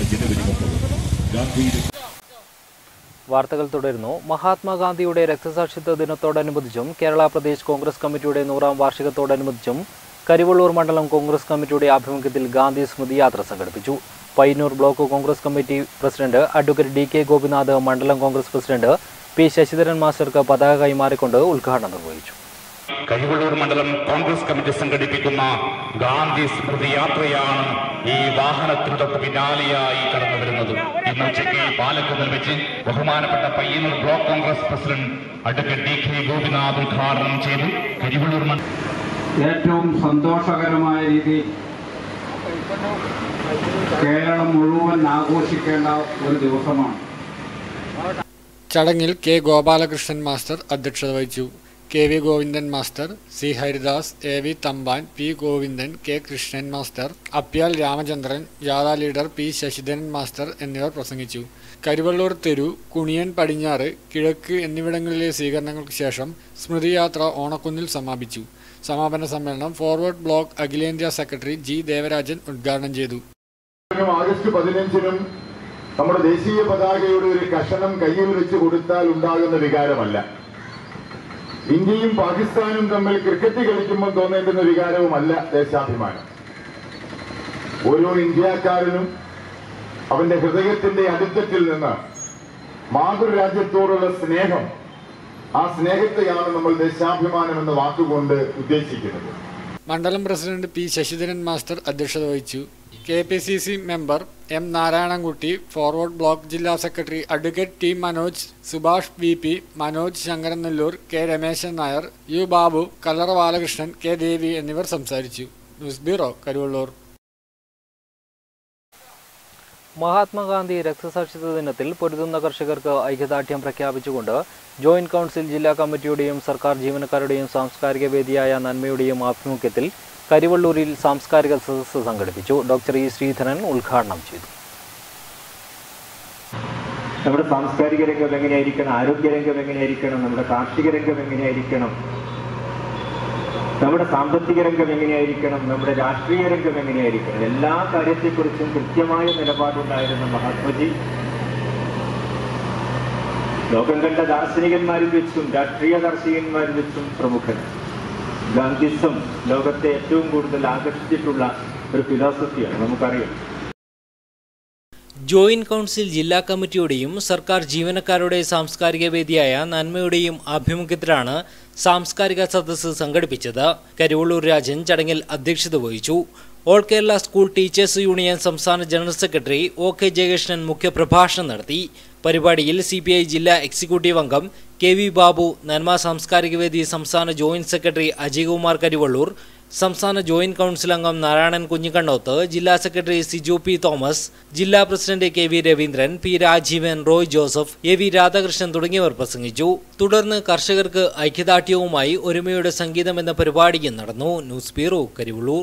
വാർത്തകൾ തുടരുന്നു മഹാത്മാഗാന്ധിയുടെ രക്തസാക്ഷിത്വ ദിനത്തോടനുബന്ധിച്ചും കേരള പ്രദേശ് കോൺഗ്രസ് കമ്മിറ്റിയുടെ നൂറാം വാർഷികത്തോടനുബന്ധിച്ചും കരിവള്ളൂർ മണ്ഡലം കോൺഗ്രസ് കമ്മിറ്റിയുടെ ആഭിമുഖ്യത്തിൽ ഗാന്ധി സ്മൃതി യാത്ര സംഘടിപ്പിച്ചു Payyanur block Congress committee president advocate D K Gopinath മണ്ഡലം കോൺഗ്രസ് പ്രസിഡന്റ് പി ശശിധരൻ മാസ്റ്റർക്ക് പതാക കൈമാറിക്കൊണ്ട് ഉദ്ഘാടനം നിർവഹിച്ചു കരിവള്ളൂർ മണ്ഡലം കോൺഗ്രസ് കമ്മിറ്റി സംഘടിപ്പിക്കുന്ന ഗാന്ധി സ്മൃതി യാത്രയാണ് ഈ വാഹനത്തിന് തൊട്ട് പിന്നാലെയായി കടന്നു വരുന്നത് ഇന്ന് ഉച്ചയ്ക്ക് പാലക്കുന്നിൽ വെച്ച് ബഹുമാനപ്പെട്ട Payyanur block Congress president advocate D K Gopinath ഉദ്ഘാടനം ചെയ്തു കരിവള്ളൂർ മണ്ഡലം ഏറ്റവും സന്തോഷകരമായ രീതിയിൽ കേരളം മുഴുവൻ ആഘോഷിക്കേണ്ട ഒരു ദിവസമാണ് ചടങ്ങിൽ കെ ഗോപാലകൃഷ്ണൻ മാസ്റ്റർ അധ്യക്ഷത വഹിച്ചു K V Govindan master C Haridas A V Thampan P Govindan K Krishnan master Appyal Ramachandran ജാഥ ലീഡർ പി ശശിധരൻ മാസ്റ്റർ എന്നിവർ പ്രസംഗിച്ചു കരുവള്ളൂർ തെരു കുണിയൻ പടിഞ്ഞാറ് കിഴക്ക് എന്നിവിടങ്ങളിലെ സ്വീകരണങ്ങൾക്ക് ശേഷം സ്മൃതിയാത്ര ഓണക്കുന്നിൽ സമാപിച്ചു സമാപന സമ്മേളനം ഫോർവേഡ് ബ്ലോക്ക് അഖിലേന്ത്യാ സെക്രട്ടറി ജി ദേവരാജൻ ഉദ്ഘാടനം ചെയ്തു ആഗസ്റ്റ് പതിനഞ്ചിനും നമ്മുടെ ദേശീയ പതാകയുടെ ഒരു കഷണം കയ്യിൽ വെച്ച് കൊടുത്താൽ ഉണ്ടാകുന്ന വികാരമല്ല ഇന്ത്യയും പാകിസ്ഥാനും തമ്മിൽ ക്രിക്കറ്റ് കളിക്കുമ്പോൾ തോന്നേണ്ടുന്ന വികാരവുമല്ല ദേശാഭിമാനം ഓരോ ഇന്ത്യക്കാരനും അവന്റെ ഹൃദയത്തിന്റെ അടിത്തട്ടിൽ നിന്ന് മാതൃരാജ്യത്തോടുള്ള സ്നേഹം ആ സ്നേഹത്തെയാണ് നമ്മൾ ദേശാഭിമാനം എന്ന വാക്കുകൊണ്ട് ഉദ്ദേശിക്കുന്നത് മണ്ഡലം പ്രസിഡന്റ് പി ശശിധരൻ മാസ്റ്റർ അധ്യക്ഷത വഹിച്ചു K P C C member M Narayanankutty forward bloc ജില്ലാ secretary advocate T Manoj Subhash V P Manoj Sankaranellur K Rameshan Nair U Babu Kallara Balakrishnan K Devi എന്നിവർ സംസാരിച്ചു ന്യൂസ് ബ്യൂറോ കരുവള്ളൂർ മഹാത്മാഗാന്ധി രക്തസാക്ഷിത്വ ദിനത്തിൽ പൊരുതുന്ന കർഷകർക്ക് ഐക്യദാർഢ്യം പ്രഖ്യാപിച്ചുകൊണ്ട് ജോയിന്റ് കൗൺസിൽ ജില്ലാ കമ്മിറ്റിയുടെയും സർക്കാർ ജീവനക്കാരുടെയും സാംസ്കാരിക വേദിയായ നന്മയുടെയും ആഭിമുഖ്യത്തിൽ കരിവള്ളൂരിൽ സാംസ്കാരിക സദസ്സ് സംഘടിപ്പിച്ചു ഡോക്ടർ ഇ ശ്രീധരൻ ഉദ്ഘാടനം ചെയ്തു നമ്മുടെ സാംസ്കാരിക രംഗം എങ്ങനെയായിരിക്കണം ആരോഗ്യ രംഗം എങ്ങനെയായിരിക്കണം നമ്മുടെ കാർഷിക രംഗം എങ്ങനെയായിരിക്കണം നമ്മുടെ സാമ്പത്തിക രംഗം എങ്ങനെയായിരിക്കണം നമ്മുടെ രാഷ്ട്രീയ രംഗം എങ്ങനെയായിരിക്കണം എല്ലാ കാര്യത്തെക്കുറിച്ചും കൃത്യമായ നിലപാടുണ്ടായിരുന്ന മഹാത്മജി ലോകം കണ്ട ദാർശനികന്മാരിൽ വെച്ചും രാഷ്ട്രീയ ദാർശനികന്മാരിൽ വെച്ചും പ്രമുഖൻ ഗാന്ധിസം ലോകത്തെ ഏറ്റവും കൂടുതൽ ആകർഷിച്ചിട്ടുള്ള ഒരു ഫിലോസഫിയാണ് നമുക്കറിയാം ജോയിന്റ് കൗൺസിൽ ജില്ലാ കമ്മിറ്റിയുടെയും സർക്കാർ ജീവനക്കാരുടെ സാംസ്കാരിക വേദിയായ നന്മയുടെയും ആഭിമുഖ്യത്തിലാണ് സാംസ്കാരിക സദസ്സ് സംഘടിപ്പിച്ചത് കരുവള്ളൂർ രാജൻ ചടങ്ങിൽ അധ്യക്ഷത വഹിച്ചു all Kerala school teachers union സംസ്ഥാന general secretary O K Jayakrishnan മുഖ്യപ്രഭാഷണം നടത്തി പരിപാടിയിൽ സി പി ഐ ജില്ലാ എക്സിക്യൂട്ടീവ് അംഗം കെ വി ബാബു നന്മ സാംസ്കാരിക വേദി സംസ്ഥാന ജോയിന്റ് സെക്രട്ടറി അജയ്കുമാർ കരിവള്ളൂർ സംസ്ഥാന ജോയിന്റ് കൗൺസിൽ അംഗം നാരായണൻ കുഞ്ഞിക്കണ്ണോത്ത് ജില്ലാ സെക്രട്ടറി സിജു പി തോമസ് ജില്ലാ president K V Raveendran P Rajeevan Roy Joseph A V Radhakrishnan തുടങ്ങിയവർ പ്രസംഗിച്ചു തുടർന്ന് കർഷകർക്ക് ഐക്യദാർഢ്യവുമായി ഒരുമയുടെ സംഗീതം എന്ന പരിപാടിയും നടന്നു news bureau Karivellur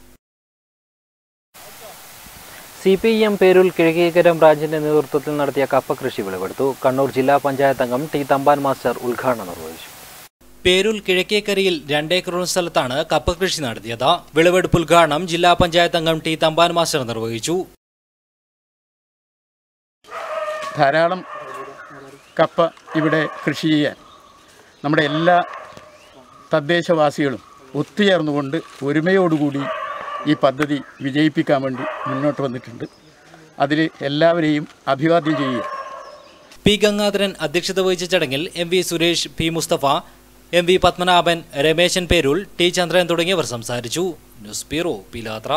C P M Peroor Kizhakkekkaram ബ്രാഞ്ചിന്റെ നേതൃത്വത്തിൽ നടത്തിയ കപ്പ കൃഷി വിളവെടുത്തു കണ്ണൂർ ജില്ലാ പഞ്ചായത്ത് അംഗം ടി തമ്പാൻ മാസ്റ്റർ ഉദ്ഘാടനം നിർവഹിച്ചു പേരൂർ കിഴക്കേക്കരയിൽ രണ്ടേക്കറോളം സ്ഥലത്താണ് കപ്പ കൃഷി നടത്തിയത് വിളവെടുപ്പ് ഉദ്ഘാടനം ജില്ലാ പഞ്ചായത്ത് അംഗം ടി തമ്പാൻ മാസ്റ്റർ നിർവഹിച്ചു ധാരാളം കപ്പ ഇവിടെ കൃഷി ചെയ്യാൻ നമ്മുടെ എല്ലാ തദ്ദേശവാസികളും ഒത്തുചേർന്നുകൊണ്ട് ഒരുമയോടുകൂടി ഈ പദ്ധതി വിജയിപ്പിക്കാൻ വേണ്ടി മുന്നോട്ട് വന്നിട്ടുണ്ട് അതിൽ എല്ലാവരെയും അഭിവാദ്യം ചെയ്യുക പി ഗംഗാധരൻ അധ്യക്ഷത വഹിച്ച ചടങ്ങിൽ M V Suresh P Mustafa M V Padmanabhan Rameshan Perool T Chandran തുടങ്ങിയവർ സംസാരിച്ചു news bureau Pilathara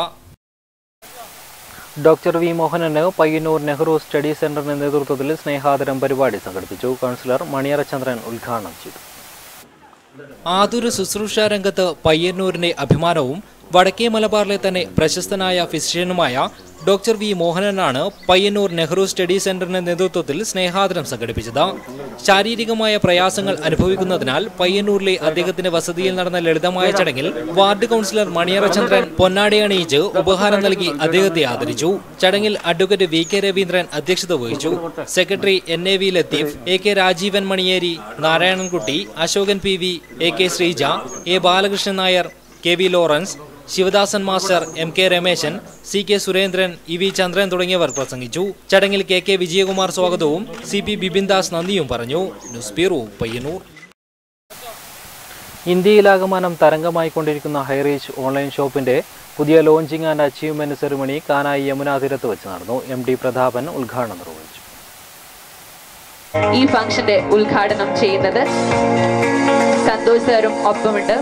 doctor V മോഹനന് പയ്യന്നൂർ നെഹ്റു സ്റ്റഡി സെന്ററിന്റെ നേതൃത്വത്തിൽ സ്നേഹാദരം പരിപാടി സംഘടിപ്പിച്ചു കൗൺസിലർ മണിയറ ചന്ദ്രൻ ഉദ്ഘാടനം ചെയ്തു ആതുര ശുശ്രൂഷ രംഗത്ത് പയ്യന്നൂരിന്റെ അഭിമാനവും വടക്കേ മലബാറിലെ തന്നെ പ്രശസ്തനായ ഫിസിഷ്യനുമായ ഡോക്ടർ വി മോഹനനാണ് പയ്യന്നൂർ നെഹ്റു സ്റ്റഡി സെന്ററിന്റെ നേതൃത്വത്തിൽ സ്നേഹാദരം സംഘടിപ്പിച്ചത് ശാരീരികമായ പ്രയാസങ്ങൾ അനുഭവിക്കുന്നതിനാൽ പയ്യന്നൂരിലെ അദ്ദേഹത്തിന്റെ വസതിയിൽ നടന്ന ലളിതമായ ചടങ്ങിൽ വാർഡ് കൗൺസിലർ മണിയറ ചന്ദ്രൻ പൊന്നാടി അണിയിച്ച് ഉപഹാരം നൽകി അദ്ദേഹത്തെ ആദരിച്ചു ചടങ്ങിൽ അഡ്വക്കേറ്റ് വി കെ രവീന്ദ്രൻ അധ്യക്ഷത വഹിച്ചു secretary N A V Latheef A K Rajeevan Maniyeri Narayanankutty Ashokan P V A K Sreeja A Balakrishnan Nair K V Lawrence Sivadasan master M K Rameshan C K Surendran E V Chandran തുടങ്ങിയവർ പ്രസംഗിച്ചു ചടങ്ങിൽ കെ കെ വിജയകുമാർ സ്വാഗതവും സി പി ബിപിൻദാസ് നന്ദിയും പറഞ്ഞു ന്യൂസ് ബ്യൂറോ പയ്യന്നൂർ ഇന്ത്യയിലാകമാനം തരംഗമായിക്കൊണ്ടിരിക്കുന്ന ഹൈറേജ് ഓൺലൈൻ ഷോപ്പിന്റെ പുതിയ launching and achievement ceremony Kanayi Yamuna തീരത്ത് വെച്ച് നടന്നു എം ഡി പ്രതാപൻ ഉദ്ഘാടനം നിർവഹിച്ചു ഈ ഫംഗ്ഷന്റെ ഉദ്ഘാടനം ചെയ്യുന്നത് സന്തോഷ് സാറും ഒപ്പമുണ്ട്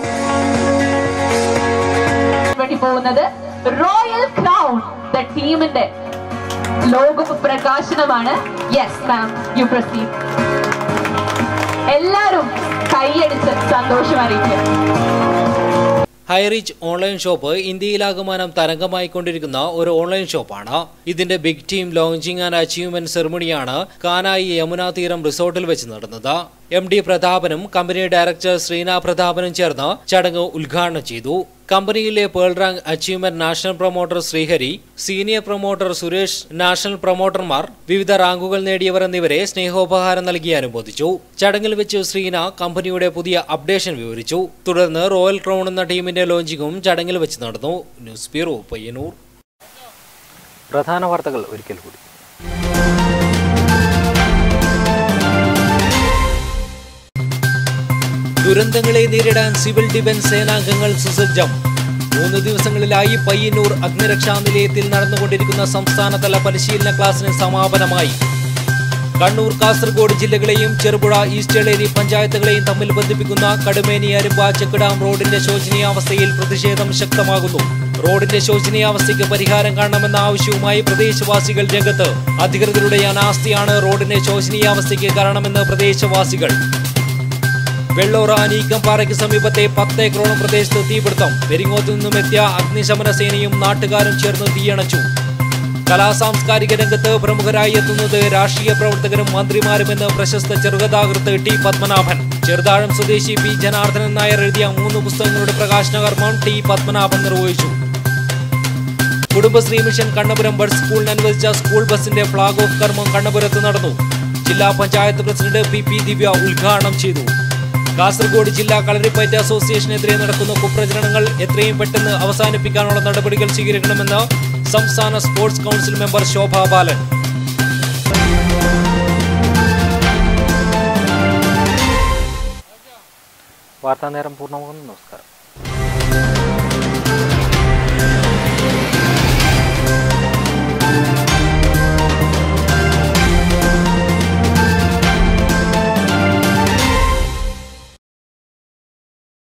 വേണ്ടി പോകുന്നത് റോയൽ ക്രൗൺ ദ ടീമിന്റെ ലോഗോ പ്രകാശനമാണ് യെസ് മാം യു പ്രസീഡ് എല്ലാരും കൈയടിച്ച് സന്തോഷം അറിയിക്കും ഹൈറിച്ച് ഓൺലൈൻ ഷോപ്പ് ഇന്ത്യയിലാകമാനം തരംഗമായിക്കൊണ്ടിരിക്കുന്ന ഒരു ഓൺലൈൻ ഷോപ്പാണ് ഇതിന്റെ big team launching and achievement സെറിമണിയാണ് കാനായി യമുനാ തീരം റിസോർട്ടിൽ വെച്ച് നടന്നത് എം ഡി പ്രതാപനും കമ്പനി ഡയറക്ടർ ശ്രീന പ്രതാപനും ചേർന്ന് ചടങ്ങ് ഉദ്ഘാടനം ചെയ്തു കമ്പനിയിലെ pearl rank achievement national promoter Sreehari senior promoter Suresh national പ്രൊമോട്ടർമാർ വിവിധ റാങ്കുകൾ നേടിയവർ എന്നിവരെ സ്നേഹോപഹാരം നൽകി അനുമോദിച്ചു ചടങ്ങിൽ വെച്ച് ശ്രീന കമ്പനിയുടെ പുതിയ അപ്ഡേഷൻ വിവരിച്ചു തുടർന്ന് റോയൽ ക്രൗൺ എന്ന ടീമിന്റെ ലോഞ്ചിങ്ങും ചടങ്ങിൽ വെച്ച് നടന്നു ന്യൂസ് ബ്യൂറോ പയ്യന്നൂർ പ്രധാന വാർത്തകൾ ഒരിക്കൽ കൂടി ദുരന്തങ്ങളെ നേരിടാൻ സിവിൽ ഡിഫൻസ് സേനാംഗങ്ങൾ സുസജ്ജം മൂന്ന് ദിവസങ്ങളിലായി പയ്യന്നൂർ അഗ്നിരക്ഷാ നിലയത്തിൽ നടന്നുകൊണ്ടിരിക്കുന്ന സംസ്ഥാനതല പരിശീലന ക്ലാസിന് സമാപനമായി കണ്ണൂർ കാസർഗോഡ് ജില്ലകളെയും ചെറുപുഴ ഈസ്റ്റ് എളേരി പഞ്ചായത്തുകളെയും തമ്മിൽ ബന്ധിപ്പിക്കുന്ന കടുമേനി അരുമ്പ ചെക്കിടാം റോഡിന്റെ ശോചനീയാവസ്ഥയിൽ പ്രതിഷേധം ശക്തമാകുന്നു റോഡിന്റെ ശോചനീയാവസ്ഥയ്ക്ക് പരിഹാരം കാണണമെന്ന ആവശ്യവുമായി പ്രദേശവാസികൾ രംഗത്ത് അധികൃതരുടെ അനാസ്ഥയാണ് റോഡിന്റെ ശോചനീയാവസ്ഥയ്ക്ക് കാരണമെന്ന് പ്രദേശവാസികൾ വെള്ളോറ അനീക്കംപാറയ്ക്ക് സമീപത്തെ പത്ത് ഏക്കറോളം പ്രദേശത്ത് തീപിടുത്തം പെരിങ്ങോത്തു നിന്നും എത്തിയ അഗ്നിശമന സേനയും നാട്ടുകാരും ചേർന്ന് തീയണച്ചു കലാസാംസ്കാരിക രംഗത്ത് പ്രമുഖരായി എത്തുന്നത് രാഷ്ട്രീയ പ്രവർത്തകരും മന്ത്രിമാരുമെന്ന് പ്രശസ്ത ചെറുകഥാകൃത്ത് ടി പത്മനാഭൻ ചെറുതാഴം സ്വദേശി പി ജനാർദ്ദനൻ നായർ എഴുതിയ മൂന്ന് പുസ്തകങ്ങളുടെ പ്രകാശന കർമ്മം ടി പത്മനാഭൻ നിർവഹിച്ചു കുടുംബശ്രീ മിഷൻ കണ്ണപുരം ബഡ് സ്കൂളിന് അനുവദിച്ച സ്കൂൾ ബസിന്റെ ഫ്ളാഗ് ഓഫ് കർമ്മം കണ്ണപുരത്ത് നടന്നു ജില്ലാ panchayat president P P Divya ഉദ്ഘാടനം ചെയ്തു കാസർഗോഡ് ജില്ലാ കളരിപ്പയറ്റ് അസോസിയേഷനെതിരെ നടക്കുന്ന കുപ്രചരണങ്ങൾ എത്രയും പെട്ടെന്ന് അവസാനിപ്പിക്കാനുള്ള നടപടികൾ സ്വീകരിക്കണമെന്ന് സംസ്ഥാന sports council member Shobha Balan വാർത്താ നേരം പൂർണ്ണമാകുന്നു നമസ്കാരം